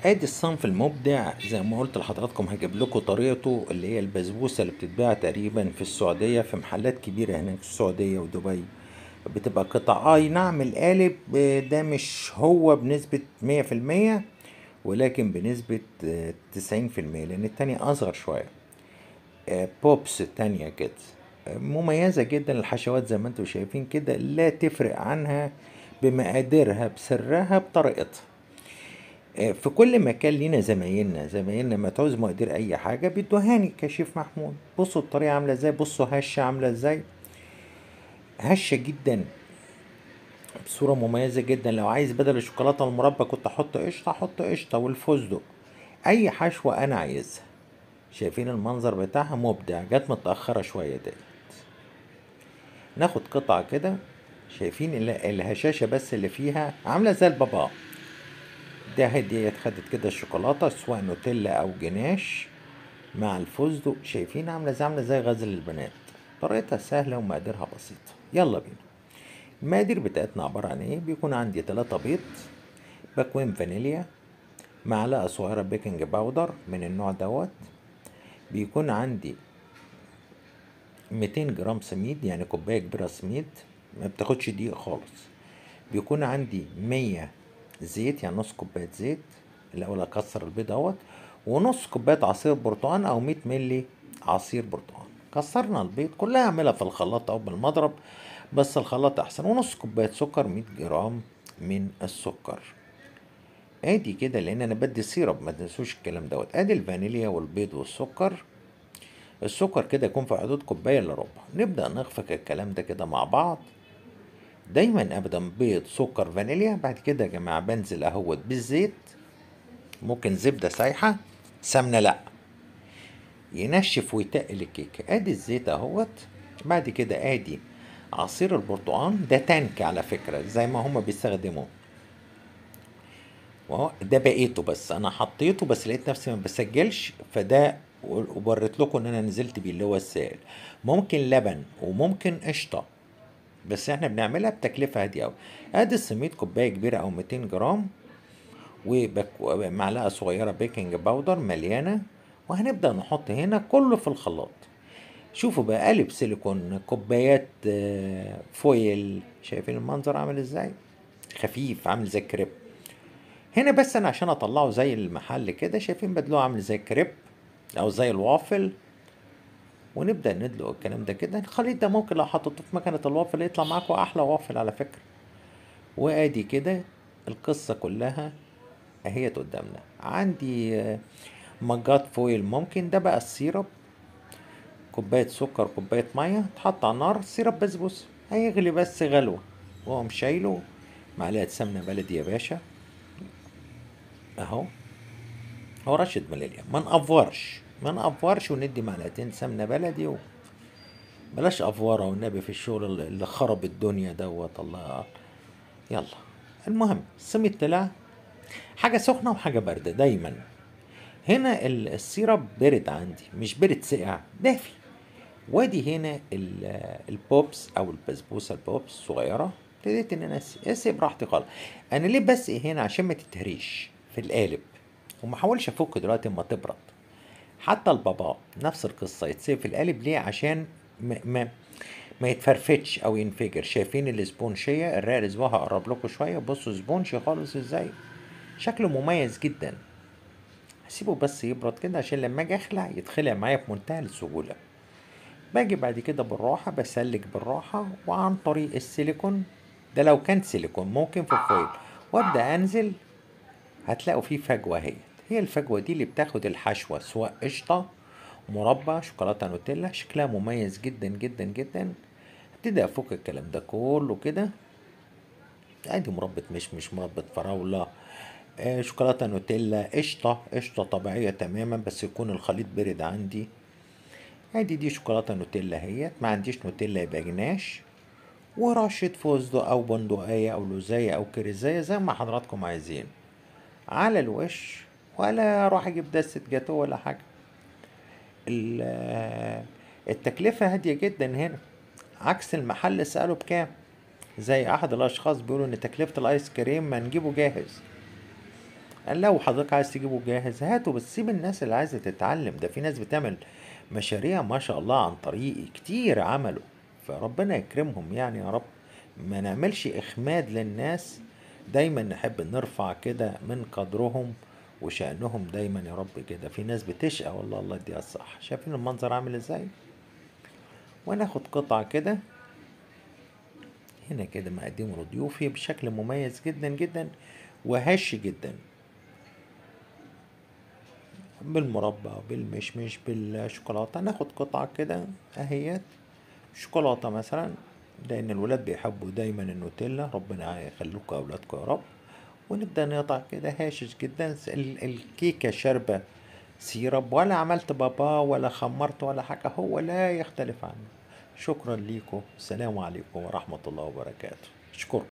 ادي الصنف المبدع زي ما قلت لحضراتكم هجيب لكم طريقته اللي هي البسبوسه اللي بتتباع تقريبا في السعوديه في محلات كبيره هناك في السعوديه ودبي بتبقى قطع اي نعم القالب ده مش هو بنسبه مية في المية ولكن بنسبة تسعين في المية لأن التانية أصغر شوية آه، بوبس التانية كده آه، مميزة جدا الحشوات زي ما انتم شايفين كده لا تفرق عنها بمقاديرها بسرها بطريقتها آه، في كل مكان لينا زمايلنا زمايلنا ما تعوز مقادير اي حاجه بيدوهاني كشيف محمود بصوا الطريقه عامله ازاي بصوا هشه عامله ازاي هشه جدا بصوره مميزه جدا لو عايز بدل الشوكولاته المربى كنت احط قشطه احط قشطه والفستق اي حشوه انا عايزها شايفين المنظر بتاعها مبدع جت متاخره شويه ديت ناخد قطعه كده شايفين ال- الهشاشه بس اللي فيها عامله زي البابا ده هدية خدت كده الشوكولاتة سواء نوتيلا أو جناش مع الفستق شايفين عاملة زي عاملة زي غزل البنات طريقتها سهلة ومقاديرها بسيطة يلا بينا المقادير بتاعتنا عبارة عن ايه بيكون عندي تلاتة بيض باكوين فانيليا معلقة صغيرة بيكنج باودر من النوع دوت بيكون عندي 200 جرام سميد يعني كوباية كبيرة سميد ما بتاخدش دقيق خالص بيكون عندي 100 زيت يعني نص كوباية زيت الأول أكسر البيض اهوت ونص كوباية عصير برتقال أو 100 ملي عصير برتقال كسرنا البيض كلها أعملها في الخلاط أو بالمضرب بس الخلاط أحسن ونص كوباية سكر 100 جرام من السكر ادي كده لان انا بدي سيرب ما تنسوش الكلام دوت ادي الفانيليا والبيض والسكر السكر كده يكون في حدود كوبايه الا ربع نبدا نخفق الكلام ده كده مع بعض دايما ابدا بيض سكر فانيليا بعد كده يا جماعه بنزل اهوت بالزيت ممكن زبده سايحه سمنه لا ينشف ويتقل الكيكه ادي الزيت اهوت بعد كده ادي عصير البرتقال ده تانك على فكره زي ما هما بيستخدموه وهو ده بقيته بس انا حطيته بس لقيت نفسي ما بسجلش فده ووريت لكم ان انا نزلت بيه اللي هو السائل ممكن لبن وممكن قشطه بس احنا بنعملها بتكلفه هاديه قوي ادي السميد كوبايه كبيره او 200 جرام ومعلقه صغيره بيكنج باودر مليانه وهنبدا نحط هنا كله في الخلاط شوفوا بقى قالب سيليكون كوبايات آه، فويل شايفين المنظر عامل ازاي خفيف عامل زي الكريب هنا بس انا عشان اطلعه زي المحل كده شايفين بدلوه عامل زي الكريب او زي الوافل ونبدا ندلق الكلام ده كده الخليط ده ممكن لو حطيته في مكنه الوافل يطلع معاكم احلى وافل على فكره وادي كده القصه كلها اهيت قدامنا عندي آه، مجات فويل ممكن ده بقى السيرب كوبايه سكر كوبايه ميه تحط على النار سيرب بسبوسه هيغلي بس غلوه واقوم شايله معلقه سمنه بلدي يا باشا اهو هو رشة مليليا ما نقفرش ما نقفرش وندي معلقتين سمنة بلدي و... بلاش افوره والنبي في الشغل اللي اللي خرب الدنيا دوت الله يلا المهم السميد طلع حاجة سخنة وحاجة باردة دايما هنا ال- السيرب برد عندي مش برد ساقع دافي وادي هنا ال- البوبس او البسبوسه البوبس الصغيره ابتديت ان انا أس- اسيب براحتي خالص انا ليه بس هنا عشان ما تتهريش في القالب وما احاولش افك دلوقتي اما تبرد حتى البابا نفس القصه يتسيب في القالب ليه عشان ما ما, ما يتفرفتش او ينفجر شايفين الاسبونشيه الرقه اسبوعها هقرب لكم شويه بصوا سبونشي خالص ازاي شكله مميز جدا هسيبه بس يبرد كده عشان لما اجي اخلع يتخلع معايا بمنتهى السهوله باجي بعد كده بالراحة بسلك بالراحة وعن طريق السيليكون ده لو كان سيليكون ممكن في الفويل وابدأ انزل هتلاقوا فيه فجوة اهي هي الفجوة دي اللي بتاخد الحشوة سواء قشطة مربى شوكولاتة نوتيلا شكلها مميز جدا جدا جدا ابتدي افك الكلام ده كله كده ادي مربى مشمش مربى فراولة آه، شوكولاتة نوتيلا قشطة قشطة طبيعية تماما بس يكون الخليط برد عندي ادي دي شوكولاته نوتيلا اهيت ما عنديش نوتيلا يبقى جناش ورشة فستق او بندقية او لوزية او كريزية زي ما حضراتكم عايزين على الوش ولا اروح اجيب دستة جاتو ولا حاجة ال- التكلفة هادية جدا هنا عكس المحل سأله بكام زي احد الاشخاص بيقولوا ان تكلفة الايس كريم ما نجيبه جاهز لو حضرتك عايز تجيبه جاهز هاته بس سيب الناس اللي عايزة تتعلم ده في ناس بتعمل مشاريع ما شاء الله عن طريقي كتير عملوا فربنا يكرمهم يعني يا رب ما نعملش إخماد للناس دايما نحب نرفع كده من قدرهم وشأنهم دايما يا رب كده في ناس بتشقى والله الله يديها الصح شايفين المنظر عامل ازاي وناخد قطعة كده هنا كده مقدمه لضيوفي بشكل مميز جدا جدا وهش جدا بالمربى بالمشمش بالشوكولاتة ناخد قطعة كده اهيت شوكولاتة مثلا لأن الولاد بيحبوا دايما النوتيلا ربنا يخلوكوا أولادكم يا رب ونبدأ نقطع كده هاشش جدا ال- الكيكة شاربة سيرب ولا عملت بابا ولا خمرت ولا حاجة هو لا يختلف عنه شكرا ليكم السلام عليكم ورحمة الله وبركاته اشكركم